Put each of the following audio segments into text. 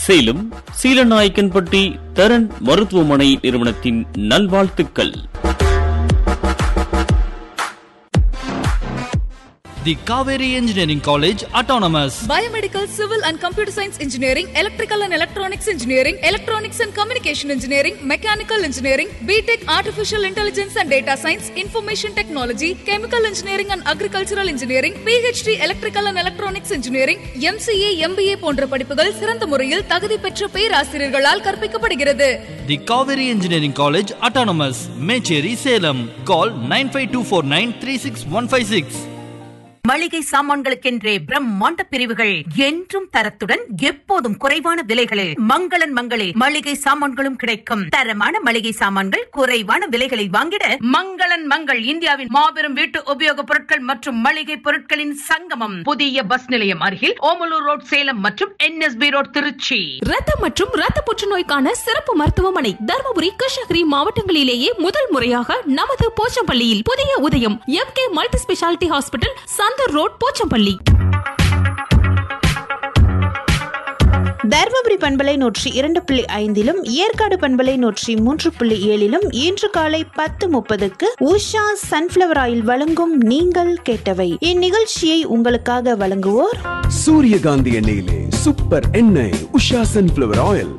சேலம் சீலநாயக்கன்பட்டி தரன் மருத்துவமனை நிறுவனத்தின் நல்வாழ்த்துக்கள் The Kaveri Engineering College Autonomous. Biomedical, Civil and Computer Science Engineering, Electrical and Electronics Engineering, Electronics and Communication Engineering, Mechanical Engineering, BTech Artificial Intelligence and Data Science, Information Technology, Chemical Engineering and Agricultural Engineering, PhD Electrical and Electronics Engineering, MCA, MBA போன்ற படிப்புகள் சிறந்த முறையில் தகுதி பெற்ற பேராசிரியர்களால் கற்பிக்கப்படுகிறது The Kaveri Engineering College Autonomous. Mecheri Salem. Call 95249 மளிகை சாமான்களுக்கென்றே பிரம்மாண்ட பிரிவுகள் என்றும் தரத்துடன் எப்போதும் குறைவான விலைகளில் மங்களன் மங்களே மளிகை சாமான்களும் கிடைக்கும் தரமான மளிகை சாமான்கள் குறைவான விலைகளை வாங்கிட மங்களன் மங்கள் இந்தியாவின் மாபெரும் வீட்டு உபயோகப் பொருட்கள் மற்றும் மளிகை பொருட்களின் சங்கமம் புதிய பஸ் நிலையம் அருகில் ஓமலூர் ரோட் சேலம் மற்றும் என்எஸ்பி ரோட் திருச்சி ரத்தம் மற்றும் ரத்த புற்றுநோய்க்கான சிறப்பு மருத்துவமனை தருமபுரி கிருஷ்ணகிரி மாவட்டங்களிலேயே முதல் முறையாக நமது போச்சம்பள்ளியில் Puthiya Udhayam M K multi speciality hospital Santhur road Pochampalli Dharmapuri பண்பலை நூற்றி இரண்டு புள்ளி ஐந்திலும் ஏற்காடு பண்பலை நூற்றி மூன்று புள்ளி ஏழிலும் இன்று காலை பத்து முப்பதுக்கு உஷா சன்ஃபிளவர் ஆயில் வழங்கும் நீங்கள் கேட்டவை இந்நிகழ்ச்சியை உங்களுக்காக வழங்குவோர் சூரியகாந்தி எண்ணெயிலே சூப்பர் எண்ணெய் உஷா சன்ஃபிளவர் ஆயில்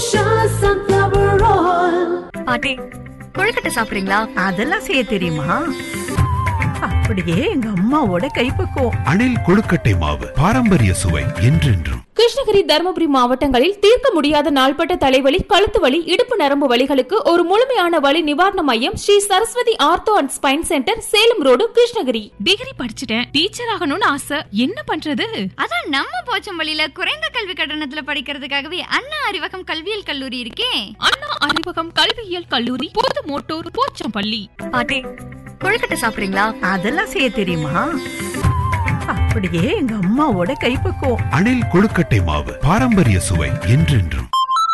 பாட்டி கொழுக்கட்டை சாப்பிடுறீங்களா அதெல்லாம் செய்ய தெரியுமா அப்படியே எங்க அம்மாவோட கைப்பக்குவம் அணில் கொழுக்கட்டை மாவு பாரம்பரிய சுவை என்றென்றும் கிருஷ்ணகிரி தருமபுரி மாவட்டங்களில் தீர்க்க முடியாத நாள்பட்ட தலைவலி கழுத்து வலி இடுப்பு நரம்பு வலிகளுக்கு ஒரு முழுமையான வலி நிவாரண மையம் Sri Saraswathi ortho and spine centre Salem road Krishnagiri degree படிச்சுட்டேன் டீச்சர் ஆகணும்னு ஆசை என்ன பண்றது அதான் நம்ம போச்சம்பள்ளியில குறைந்த கல்வி கட்டணத்துல படிக்கிறதுக்காகவே அண்ணா அறிவகம் கல்வியியல் கல்லூரி இருக்கே அண்ணா அறிவகம் கல்வியியல் கல்லூரி புது மோட்டூர் போச்சம்பள்ளி பாட்டி கொழுக்கட்டை சாப்பிடுறீங்களா அதெல்லாம் செய்ய தெரியுமா அப்படியே எங்க அம்மாவோட கைப்பக்குவம் அணில் கொழுக்கட்டை மாவு பாரம்பரிய சுவை என்றென்றும்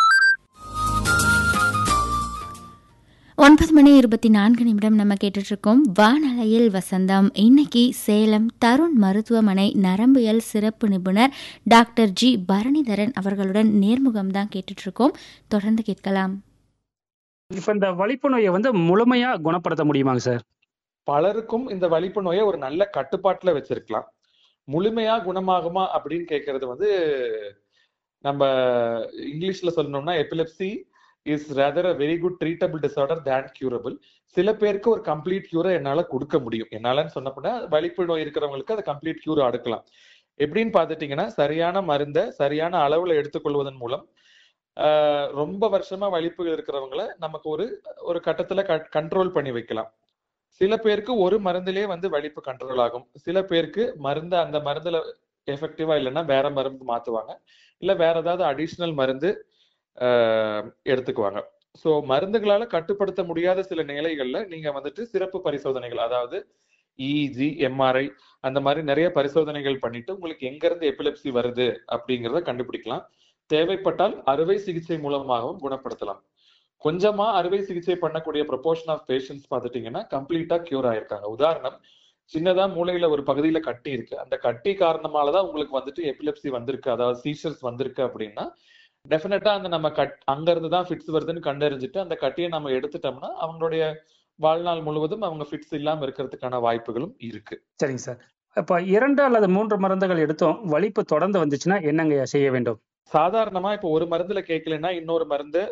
ஒன்பது மணி இருபத்தி நான்கு நிமிடம் நம்ம கேட்டுட்டு இருக்கோம் வானலையில் வசந்தம் இன்னைக்கு சேலம் தருண் மருத்துவமனை நரம்பியல் சிறப்பு நிபுணர் டாக்டர் ஜி பரணிதரன் அவர்களுடன் நேர்முகம் தான் கேட்டுட்டு இருக்கோம் தொடர்ந்து கேட்கலாம் இப்ப இந்த வலிப்பு நோயை வந்து முழுமையா குணப்படுத்த முடியுமாங்க சார் பலருக்கும் இந்த வலிப்பு நோயை ஒரு நல்ல கட்டுப்பாட்டுல வச்சிருக்கலாம் முழுமையா குணமாகுமா அப்படின்னு கேட்கறது வந்து நம்ம இங்கிலீஷ்ல சொல்லணும்னா epilepsy is rather a very good treatable disorder than curable சில பேருக்கு ஒரு கம்ப்ளீட் கியூரை என்னால கொடுக்க முடியும் என்னாலன்னு சொன்னப்போனா வலிப்பு நோய் இருக்கிறவங்களுக்கு அது கம்ப்ளீட் கியூர் அடுக்கலாம் எப்படின்னு பார்த்துட்டீங்கன்னா சரியான மருந்தை சரியான அளவுல எடுத்துக்கொள்வதன் மூலம் ரொம்ப வருஷமா வலிப்பு இருக்கிறவங்கள நமக்கு ஒரு ஒரு கட்டத்துல கண்ட்ரோல் பண்ணி வைக்கலாம் சில பேருக்கு ஒரு மருந்துலயே வந்து வலிப்பு கண்ட்ரோல் ஆகும் சில பேருக்கு மருந்து அந்த மருந்துல எஃபெக்டிவா இல்லைன்னா வேற மருந்து மாத்துவாங்க இல்ல வேற ஏதாவது அடிஷ்னல் மருந்து எடுத்துக்குவாங்க ஸோ மருந்துகளால கட்டுப்படுத்த முடியாத சில நிலைகள்ல நீங்க வந்துட்டு சிறப்பு பரிசோதனைகள் அதாவது இஜி எம்ஆர்ஐ அந்த மாதிரி நிறைய பரிசோதனைகள் பண்ணிட்டு உங்களுக்கு எங்க இருந்து எபிலெப்சி வருது அப்படிங்கிறத கண்டுபிடிக்கலாம் தேவைப்பட்டால் அறுவை சிகிச்சை மூலமாகவும் குணப்படுத்தலாம் கொஞ்சமா அறுவை சிகிச்சை பண்ணக்கூடிய ப்ரொபோர்ஷன் ஆஃப் பேஷண்ட்ஸ் பார்த்துட்டீங்கன்னா கம்ப்ளீட்டா கியூர் ஆயிருக்காங்க உதாரணம் சின்னதா மூளையில ஒரு பகுதியில கட்டி இருக்கு அந்த கட்டி காரணமாலதான் உங்களுக்கு வந்துட்டு எபிலெப்சி வந்திருக்கு அதாவது சீஷர்ஸ் வந்திருக்கு அப்படின்னா டெஃபினட்டா அந்த நம்ம கட் அங்க இருந்து தான் ஃபிட்ஸ் வருதுன்னு கண்டறிஞ்சிட்டு அந்த கட்டியை நம்ம எடுத்துட்டோம்னா அவங்களுடைய வாழ்நாள் முழுவதும் அவங்க ஃபிட்ஸ் இல்லாம இருக்கிறதுக்கான வாய்ப்புகளும் இருக்கு சரிங்க சார் இப்ப இரண்டு அல்லது மூன்று மருந்துகள் எடுத்தோம் வலிப்பு தொடர்ந்து வந்துச்சுன்னா என்னங்க செய்ய வேண்டும் சாதாரணமா இப்ப ஒரு மருந்துல கேட்கலன்னா இன்னொரு மருந்து